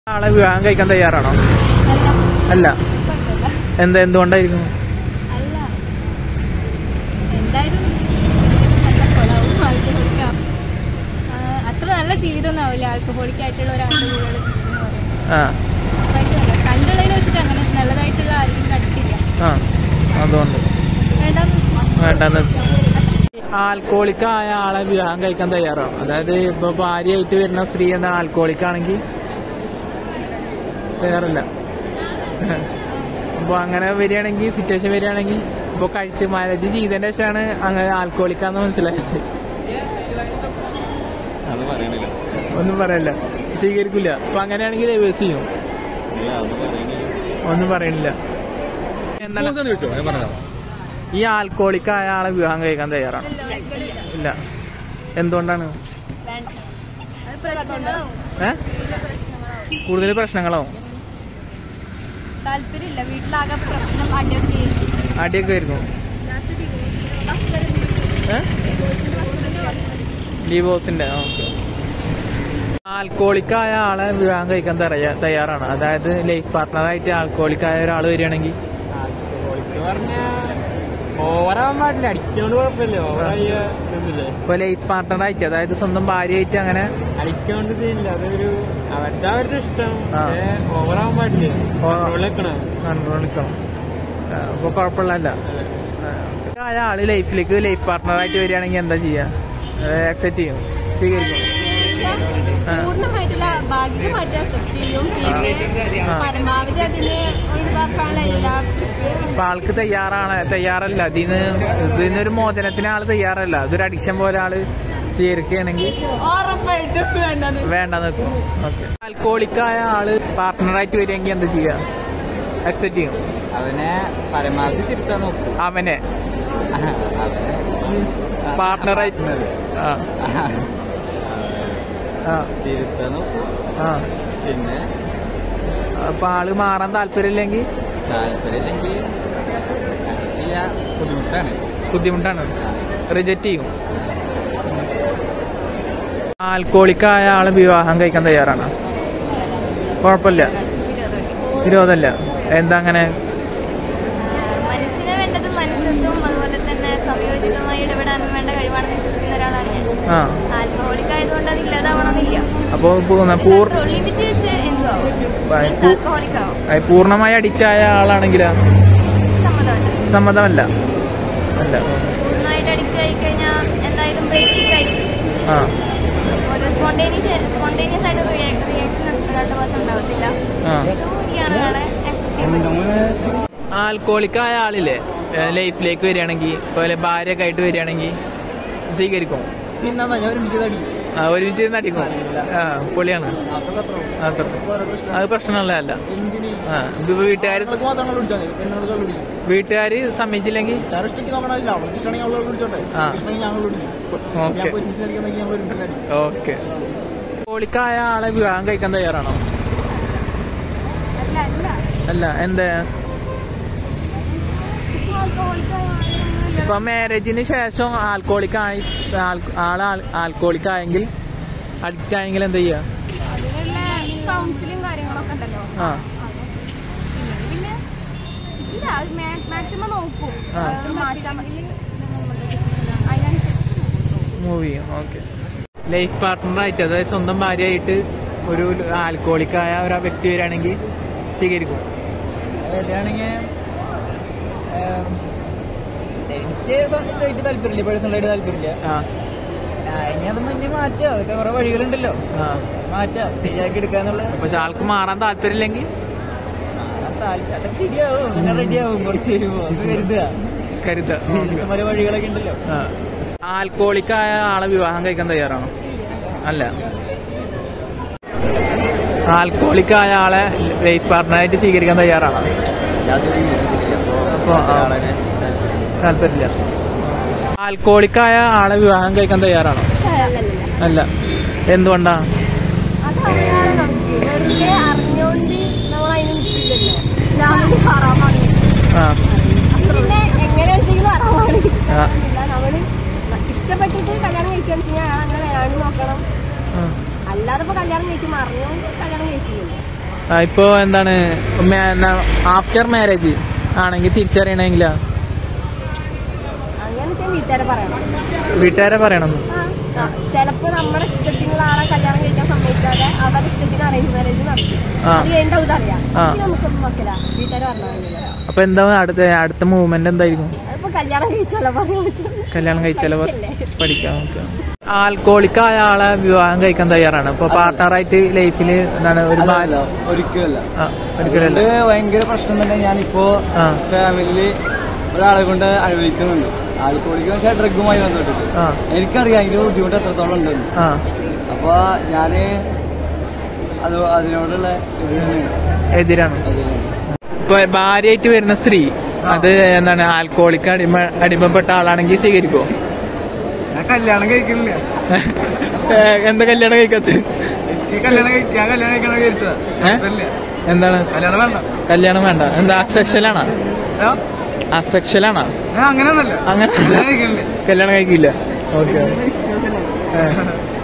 ആളെ വിവാഹം കഴിക്കാൻ തയ്യാറാണോ അല്ല എന്താ എന്തുകൊണ്ടായിരിക്കും അല്ല എന്തായാലും നല്ല കൊളാവും ആൽക്കഹോളിക് അത്ര നല്ല ജീവിതമൊന്നും ആവില്ല ആൽക്കഹോളിക് ആയിട്ടുള്ള ഒരാളുടെ കൂടെയുള്ള ജീവിതം എന്ന് പറയുന്നത് ആ ഉറപ്പായിട്ടും അല്ല. കണ്ടുള്ളതിൽ വെച്ചിട്ട് അങ്ങനെ നല്ലതായിട്ടുള്ള ആരെയും കണ്ടിട്ടില്ല ആ അതുകൊണ്ട് വേണ്ടാന്ന് വെച്ച് വേണ്ടെന്ന് ആൽക്കോളിക് ആയ ആളെ വിവാഹം കഴിക്കാൻ തയ്യാറാണ് അതായത് ഇപ്പൊ ഭാര്യയായിട്ട് വരുന്ന സ്ത്രീ എന്ന ആൽക്കോളിക് ആണെങ്കിൽ തയ്യാറല്ല അപ്പൊ അങ്ങനെ വരികയാണെങ്കിൽ സിറ്റുവേഷൻ വരികയാണെങ്കിൽ ഇപ്പൊ കഴിച്ച് മാരേജ് ചെയ്തതിന്റെ ശേഷമാണ് അങ്ങനെ ആൽക്കോളിക്കാന്ന് മനസ്സിലായത് അത് പറയണില്ല ഒന്നും പറയല്ല സ്വീകരിക്കില്ല അപ്പൊ അങ്ങനെയാണെങ്കിൽ റിവേഴ്സ് ചെയ്യും ഇല്ല അത് പറയണില്ല ഒന്നും പറയണില്ല എന്താണ് ചോദിച്ചോ ഞാൻ പറഞ്ഞോ ഈ ആൽക്കോളിക് ആയ ആളെ വിവാഹം കഴിക്കാൻ തയ്യാറാണ് ഇല്ല എന്തുകൊണ്ടാണ് വേണ്ട ഏ കൂടുതൽ പ്രശ്നങ്ങളാവും താല്പര്യമില്ല വീട്ടിലാകെ പ്രശ്നം അടിയൊക്കെ ആയിരിക്കും. അടിയൊക്കെ ആയിരിക്കും ഏ ഡിവോഴ്സിന്റെ ഓക്കെ ആൽക്കോളിക് ആയ ആളെ വിവാഹം കഴിക്കാൻ തയ്യാ- തയ്യാറാണ് അതായത് ലൈഫ് പാർട്ട്ണറായിട്ട് ആൽക്കോളിക് ആയ ഒരാൾ വരികയാണെങ്കിൽ ഓവറാവാൻ പാടില്ല അടിക്കോണ്ട് കുഴപ്പമില്ല ഓവറായി ഒന്നുമില്ലേ ഇപ്പൊ ലൈഫ് പാർട്ട്ണറായിട്ട് അതായത് സ്വന്തം ഭാര്യയായിട്ട് അങ്ങനെ അടിക്കോണ്ട് ചെയ്യില്ല അതൊരു അവരുടെ അവരുടെ ഇഷ്ടം ആ. പക്ഷേ ഓവറാവാൻ പാടില്ല ഓ- കൺട്രോളിൽ നിൽക്കണം കണ്ടോളിക്കണം അപ്പൊ കുഴപ്പമില്ലല്ല ആയ ആള് ലൈഫിലേക്ക് ലൈഫ് പാർട്ട്ണറായിട്ട് വരികയാണെങ്കിൽ എന്താ ചെയ്യാ അക്സെപ്റ്റ് ചെയ്യും സ്വീകരിക്കും ആ. പൂർണ്ണമായിട്ടുള്ള ഭാഗികമായിട്ട് അക്സെപ്റ്റ് ചെയ്യും പിന്നെ ആ. പരമാവധി അതിനെ ഒഴിവാക്കാനുള്ള എല്ലാ അപ്പൊ ആൾക്ക് തയ്യാറാണ് തയ്യാറല്ല ഇതിന് ഇതിനൊരു മോചനത്തിന് ആള് തയ്യാറല്ല ഇതൊരു അഡിക്ഷൻ പോലെ ആള് സ്വീകരിക്കുകയാണെങ്കിൽ ഉറപ്പായിട്ടും വേണ്ടത് വേണ്ട നിൽക്കും ഓക്കെ ആൽക്കോളിക്കായ ആള് പാർട്ട്ണറായിട്ട് വരികയെങ്കിൽ എന്താ ചെയ്യാ അക്സെപ്റ്റ് ചെയ്യും അവനെ പരമാവധി തിരുത്താൻ നോക്കും അവനെ അവനെ പാർട്ട്ണറായിട്ട് ആ ആ തിരുത്താൻ നോക്കും ആ പിന്നെ അപ്പൊ ആള് മാറാൻ താല്പര്യമില്ലെങ്കിൽ താല്പര്യമില്ലെങ്കിൽ അക്സെപ്റ്റ് ചെയ്യാൻ ബുദ്ധിമുട്ടാണ് ബുദ്ധിമുട്ടാണ് റിജക്റ്റ് ചെയ്യും ആൽക്കോളിക്കായ ആള് വിവാഹം കഴിക്കാൻ തയ്യാറാണ് കുഴപ്പമില്ല വിരോധമല്ല എന്താ അങ്ങനെ മനുഷ്യന് വേണ്ടത് മനുഷ്യത്വം അതുപോലെ തന്നെ സംയോജിതമായി ഇടപെടാനും വേണ്ട കഴിവാണെന്ന് വിശ്വസിക്കുന്ന ഒരാളാണ് ഞാൻ ആ ആൽക്കഹോളിക് ആയതുകൊണ്ട് അത് ഇല്ലാതാവണമെന്നില്ല അപ്പോ പൂ- പൂർ ലിമിറ്റ് വെച്ച് എന്തോ ആവും ബൈ- പൂ- ആൽക്കഹോളിക് ആവും അത് പൂർണ്ണമായി അഡിക്റ്റ് ആയ ആളാണെങ്കിലാ സമ്മതമല്ല സമ്മതമല്ല അല്ല പൂർണ്ണമായിട്ട് അഡിക്റ്റ് ആയി കഴിഞ്ഞാൽ എന്തായാലും ബ്രേക്കിംഗ് ആയിരിക്കും ആ ഒരു സ്പോണ്ടേനിയസ് സ്പോണ്ടേനിയസ് ആയിട്ട് റിയാക്ഷൻ ഒരാളുടെ ഭാഗത്ത് ഉണ്ടാവത്തില്ല ആ സോ ഇയാണ് ഒരാളെ accept ചെയ്യുന്നത്. ആൽക്കോളിക്കായ ആളില്ലേ ലൈഫിലേക്ക് വരികയാണെങ്കിൽ പോലെ ഭാര്യ ഒക്കെ ആയിട്ട് വരികയാണെങ്കിൽ സ്വീകരിക്കും പിന്നെ ഞാൻ ഒരുമിച്ച് തടിക്കും ആ ഒരുമിച്ച് ഇരുന്ന് അടിക്കും ആ പൊളിയാണ് അത്ര അത് പ്രശ്നമുള്ളതല്ല എന്തിന് ആ ഇതിപ്പോ വീട്ടുകാർ മാത്രം വിളിച്ചാൽ എന്നോട് കള്ളു പിടിക്കും വീട്ടുകാർ സമ്മതിച്ചില്ലെങ്കിൽ ഞാൻ ഇഷ്ടയ്ക്ക് നോക്കണില്ല അവൾക്ക് ഇഷ്ടമാണെങ്കിൽ അവളോട് വിളിച്ചോട്ടെ ആ. ഇഷ്ടമെങ്കിൽ ഞങ്ങൾ വിളിക്കും ഓക്കെ ഞാൻ ഒരുമിച്ച് കളിക്കുന്നെങ്കിൽ ഞങ്ങൾ ഒരുമിച്ച് കളിക്കും ഓക്കെ കോളിക്കായ ആളെ വിവാഹം കഴിക്കാൻ തയ്യാറാണോ അല്ല അല്ല അല്ല എന്താ ഇപ്പോൾ alcoholic ആയ ആളാണ് ഇപ്പൊ മാരേജിന് ശേഷം ആൽക്കോളിക് ആയി ആള് ആൽക്കോളിക് ആയെങ്കിൽ അഡിക്റ്റ് ആയെങ്കിൽ എന്താ ചെയ്യാ അതിനുള്ള കൗൺസിലിംഗ് കാര്യങ്ങളൊക്കെ ഉണ്ടല്ലോ ആ പിന്നെ ഇല്ല അത് മാക്സിമം നോക്കും ആ. അത് മാറ്റാമെങ്കിൽ അതിനനുസരിച്ച് മൂവ് ചെയ്യും ഓക്കെ ലൈഫ് പാർട്ട്ണറായിട്ട് അതായത് സ്വന്തം ഭാര്യയായിട്ട് ഒരു ആൽക്കോളിക് ആയ ഒരു വ്യക്തി വരികയാണെങ്കിൽ സ്വീകരിക്കും വരികയാണെങ്കിൽ എനിക്ക് ഇതായിട്ട് താല്പര്യമില്ല പേഴ്സണലായിട്ട് താല്പര്യമില്ല ആ ഇനി അത് മുന്നേ മാറ്റാം അതൊക്കെ കുറെ വഴികളുണ്ടല്ലോ ആ മാറ്റാം ശരിയാക്കി എടുക്കാന്നുള്ള പക്ഷെ ആൾക്ക് മാറാൻ താല്പര്യമില്ലെങ്കിൽ താല്പര്യം അതൊക്കെ ശരിയാവും പിന്നെ റെഡിയാവും കുറച്ച് കഴിയുമ്പോ അത് കരുതുക കരുത ഇതിനൊക്കെ പല വഴികളൊക്കെ ഉണ്ടല്ലോ ആൽക്കോളിക് ആയ ആളെ വിവാഹം കഴിക്കാൻ തയ്യാറാണോ അല്ല ആൽക്കോളിക് ആയ ആളെ ലൈഫ് പാർട്ട്ണറായിട്ട് സ്വീകരിക്കാൻ തയ്യാറാണോ യാതൊരു അപ്പൊ ആ, താല്പര്യമില്ല ആൽക്കോളിക് ആയ ആളെ വിവാഹം കഴിക്കാൻ തയ്യാറാണോ അല്ല എന്തുകൊണ്ടാ അതറിയാതെ നമുക്ക് വെറുതെ അറിഞ്ഞുകൊണ്ട് നമ്മൾ അതിന് നിൽക്കില്ലല്ലോ ഇസ്ലാമിൽ ഹറാമാണ് ആ പിന്നെ എങ്ങനെയാണെന്ന് വെച്ചെങ്കിൽ ഹറാമാണ് ആ. അല്ല നമ്മള് ഇഷ്ടപ്പെട്ടിട്ട് കല്യാണം കഴിക്കുകയാണെന്ന് വെച്ചാൽ അയാൾ അങ്ങനെ വരാണ്ട് നോക്കണം ആ. അല്ലാതെ ഇപ്പൊ കല്യാണം കഴിക്കും അറിഞ്ഞുകൊണ്ട് കല്യാണം കഴിക്കില്ലല്ലോ ആ, ഇപ്പോ എന്താണ് ആഫ്റ്റർ മാരേജ് ആണെങ്കിൽ തിരിച്ചറിയണമെങ്കിലാ അങ്ങനെ വെച്ചാൽ വീട്ടുകാരെ പറയണം വീട്ടുകാരെ പറയണം ചിലപ്പോ നമ്മുടെ ഇഷ്ടത്തിനുള്ള ആളെ കല്യാണം കഴിക്കാൻ സമ്മതിക്കാതെ അവരുടെ ഇഷ്ടത്തിന് അറേഞ്ച് മാരേജ് നടത്തും ആ. അത് കഴിഞ്ഞ ഇതറിയാം ആ. നമുക്കൊന്നും നോക്കില്ല വീട്ടുകാർ പറഞ്ഞില്ല അപ്പൊ എന്താ അടുത്ത അടുത്ത മൂവ്മെന്റ് എന്തായിരിക്കും അതിപ്പോ കല്യാണം കഴിച്ചാലോ പറയാൻ പറ്റും കല്യാണം കഴിച്ചാലോ പഠിക്കല്ലേ? പഠിക്കാം നമുക്ക് ആൽക്കോളിക് ആയ ആളെ വിവാഹം കഴിക്കാൻ തയ്യാറാണ് ഇപ്പൊ പാർട്ട്ണറായിട്ട് ലൈഫിൽ എന്താണ് ഒരു അല്ല, ഭാര്യ ഒരിക്കലല്ല ആ, ഒരിക്കലല്ല അതുകൊണ്ട് ഭയങ്കര പ്രശ്നം തന്നെ ഞാനിപ്പോ ആ. ഫാമിലിയില് ഒരാളെ കൊണ്ട് അനുഭവിക്കുന്നുണ്ട് ആൽക്കോളിക്ക് വെച്ചാൽ ഡ്രഗുമായി ബന്ധപ്പെട്ടിട്ട് ആ എനിക്കറിയാം അതിന്റെ ബുദ്ധിമുട്ട് എത്രത്തോളം ഉണ്ടെന്ന് ആ അപ്പൊ ഞാന് അത് അതിനോടുള്ള ഇത് തന്നെയാണ്. എതിരാണ് അതിന്. ഇപ്പൊ ഭാര്യയായിട്ട് വരുന്ന സ്ത്രീ അത് എന്താണ് ആൽക്കോളിക്ക് അടിമ അടിമപ്പെട്ട ആളാണെങ്കിൽ സ്വീകരിക്കോ ഞാൻ കല്യാണം കഴിക്കുന്നില്ല എന്താ കല്യാണം കഴിക്കാത്ത എനിക്ക് കല്യാണം കഴി- ഞാൻ കല്യാണം കഴിക്കണം വിചാരിച്ചതാ ഏ? എന്താണ് കല്യാണം വേണ്ട കല്യാണം വേണ്ട എന്താ അസെക്ഷലാണോ ഏ? അസെക്ഷലാണോ ഞാൻ അങ്ങനെയൊന്നല്ല അങ്ങനെ കല്യാണം കഴിക്കുന്നില്ല കല്യാണം കഴിക്കില്ല ഓക്കെ വിശ്വാസമില്ല